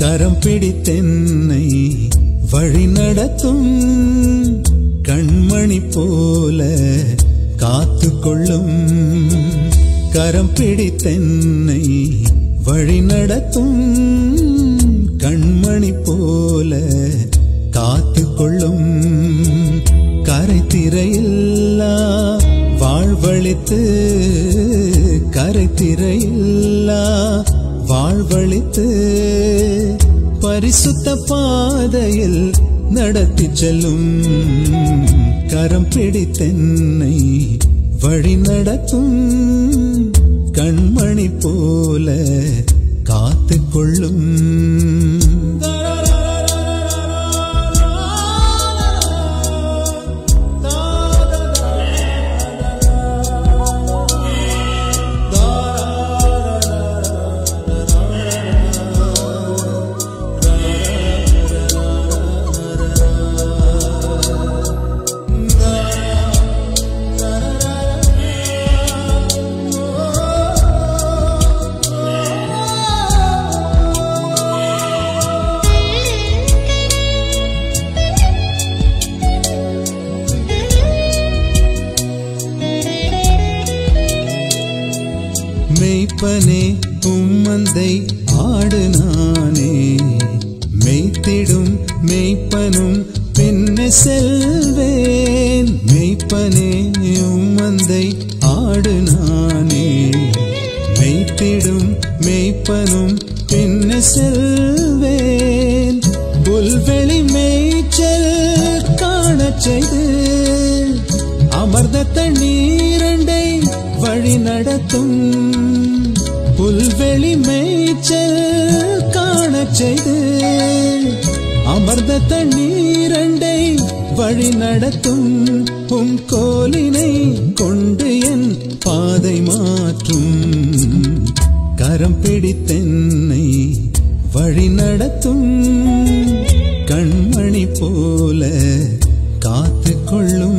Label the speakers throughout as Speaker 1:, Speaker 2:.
Speaker 1: கரம் பிடித்தென்னை வழி நடத்தும் கண்மணி போல காத்து கொள்ளும் கரம் பிடித்தென்னை வழி நடத்தும் கண்மணி போல காத்து கொள்ளும் கரை திரையில்லா வாழ்வழித்து கரை திரையில்லா வாழ்வழித்து பரிசுத்த பாதையில் நடத்தி செல்லும் கரம் பிடித்தென்னை வழி நடத்தும் கண்மணி போல காத்து கொள்ளும் மெய்ப்பனே உம்மந்தை ஆடு நானே மெய்த்திடும் மெய்ப்பனும் பின்ன செல்வேன் மெய்ப்பனே உம்மந்தை ஆடு நானே மெய்த்திடும் மெய்ப்பனும் பின்ன செல்வேன் புல்வெளி மேய்ச்சல் காணச் செய்து அமர்ந்த தண்ணீரண்டை வழி நடத்தும் புல்வெளி மேய்ச்சல் காணச் செய்து அமர்ந்த தண்ணீரண்டை வழி நடத்தும் உம் கோலினை கொண்டு என் பாதை மாற்றும் கரம் பிடித்தென்னை வழி நடத்தும் கண்மணி போல காத்து கொள்ளும்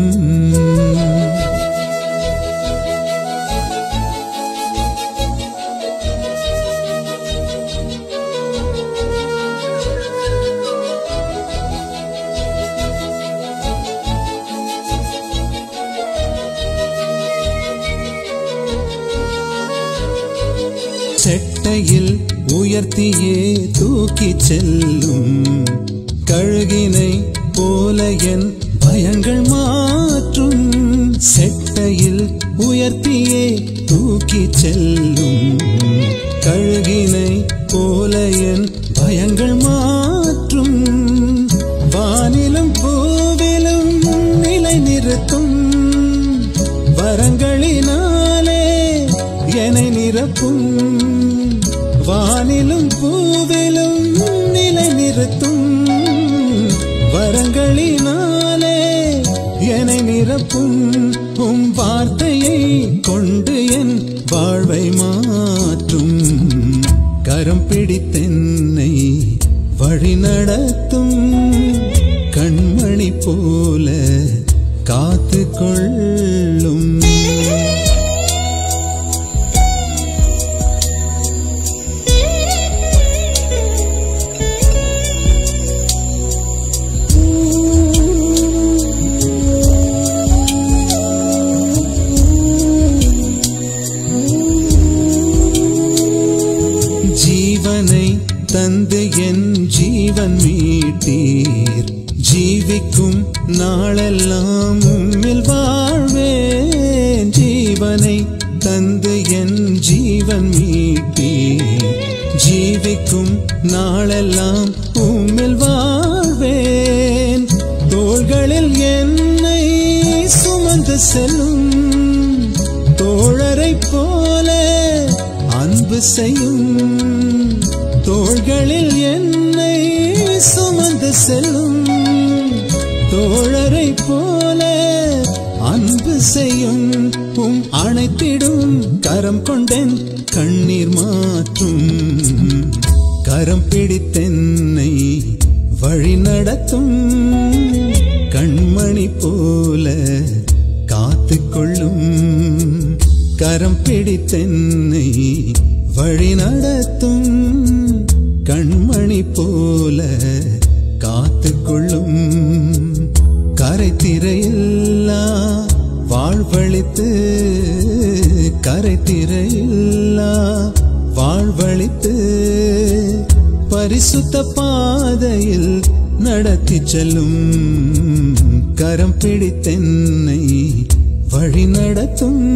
Speaker 1: செட்டையில் உயர்த்தியே தூக்கிச் செல்லும் கழுகினை போல என் பயங்கள் மாற்றும் செட்டையில் உயர்த்தியே தூக்கிச் செல்லும் கழுகினை போல என் பயங்கள் மாற்றும் வானிலும் பூவிலும் நிலை நிறுத்தும் வரங்களினாலே என்னை நிரப்பும் வானிலும் பூவிலும் நிலை நிறுத்தும் வரங்களினாலே என்னை நிரப்பும் உம் வார்த்தையை கொண்டு என் வாழ்வை மாற்றும் கரம் பிடித்தென்னை வழி நடத்தும் கண்மணி போல காத்து கொள்ளும் ஜீவனை தந்து என் ஜீவன் மீட்டீர் ஜீவிக்கும் நாளெல்லாம் உம்மில் வாழ்வேன் ஜீவனை தந்து என் ஜீவன் மீட்டீர் ஜீவிக்கும் நாளெல்லாம் உம்மில் வாழ்வேன் தோள்களில் என்னை சுமந்து செல்லும் தோழரை போல அன்பு செய்யும் தோள்களில் என்னை சுமந்து செல்லும் தோழரை போல அன்பு செய்யும் உம் அணைத்திடும் கரம் கொண்டேன் கண்ணீர் மாற்றும் கரம் பிடித்தென்னை வழி நடத்தும் கண்மணி போல காத்து கொள்ளும் கரம் பிடித்தென்னை வழி நடத்தும் கண்மணி போல காத்துக்கொள்ளும் கரை திரையில்லா வாழ்வழித்து கரை திரையில்லா வாழ்வழித்து பரிசுத்த பாதையில் நடத்தி செல்லும் கரம் பிடித்தென்னை வழி நடத்தும்